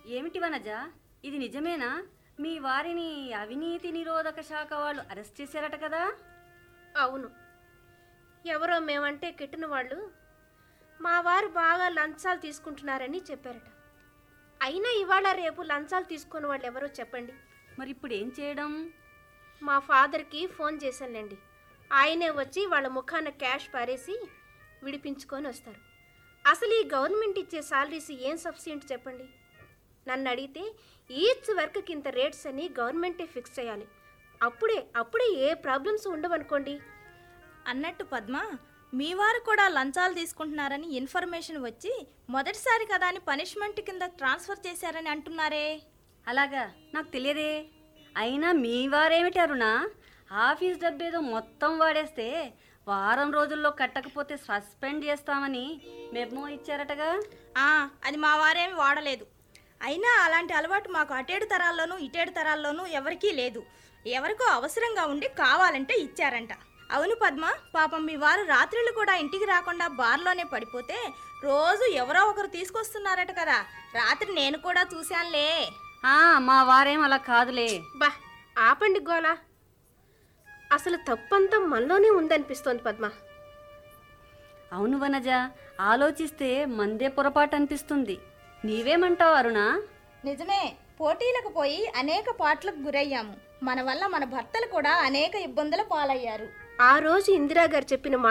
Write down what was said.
ఏమిటి వనజ ఇది నిజమేనా మీ వారిని అవినీతి నిరోధక శాఖ వాళ్ళు అరెస్ట్ చేశారట కదా అవును ఎవరో మేమంటే కిట్టిన వాళ్ళు మా వారు బాగా లంచాలు తీసుకుంటున్నారని చెప్పారట అయినా ఇవాళ రేపు లంచాలు తీసుకున్న వాళ్ళు ఎవరో చెప్పండి మరి ఇప్పుడు ఏం చేయడం మా ఫాదర్కి ఫోన్ చేశానులేండి ఆయనే వచ్చి వాళ్ళ ముఖాన క్యాష్ పారేసి విడిపించుకొని వస్తారు అసలు ఈ గవర్నమెంట్ ఇచ్చే సాలరీస్ ఏం సబ్సిడీ చెప్పండి నన్ను అడిగితే ఈచ్ వర్క్కి ఇంత రేట్స్ అని గవర్నమెంటే ఫిక్స్ చేయాలి అప్పుడే అప్పుడే ఏ ప్రాబ్లమ్స్ ఉండవనుకోండి అన్నట్టు పద్మ మీ వారు కూడా లంచాలు తీసుకుంటున్నారని ఇన్ఫర్మేషన్ వచ్చి మొదటిసారి కదా అని పనిష్మెంట్ కింద ట్రాన్స్ఫర్ చేశారని అంటున్నారే అలాగా నాకు తెలియదే అయినా మీ వారేమిటి అరుణ ఆఫీస్ డబ్బేదో మొత్తం వాడేస్తే వారం రోజుల్లో కట్టకపోతే సస్పెండ్ చేస్తామని మెమో ఇచ్చారటగా ఆ, అది మా వారేమి వాడలేదు అయినా అలాంటి అలవాటు మాకు అటేడు తరాల్లోనూ ఇటేడు తరాల్లోనూ ఎవరికీ లేదు ఎవరికో అవసరంగా ఉండి కావాలంటే ఇచ్చారంట అవును పద్మ పాపం మీ వారు రాత్రులు కూడా ఇంటికి రాకుండా బార్లోనే పడిపోతే రోజు ఎవరో ఒకరు తీసుకొస్తున్నారట కదా రాత్రి నేను కూడా చూశానులే ఆ, మా వారేం అలా కాదులే బా ఆపండి గోలా అసలు తప్పంతా మనలోనే ఉందనిపిస్తోంది పద్మ అవును వనజ ఆలోచిస్తే మందే పొరపాటు అనిపిస్తుంది నీవేమంటావు అరుణ నిజమే పోటీలకు పోయి అనేక పాటలకు గురయ్యాము మన వల్ల మన భర్తలు కూడా అనేక ఇబ్బందుల పాలయ్యారు ఆ రోజు ఇందిరా గారు చెప్పిన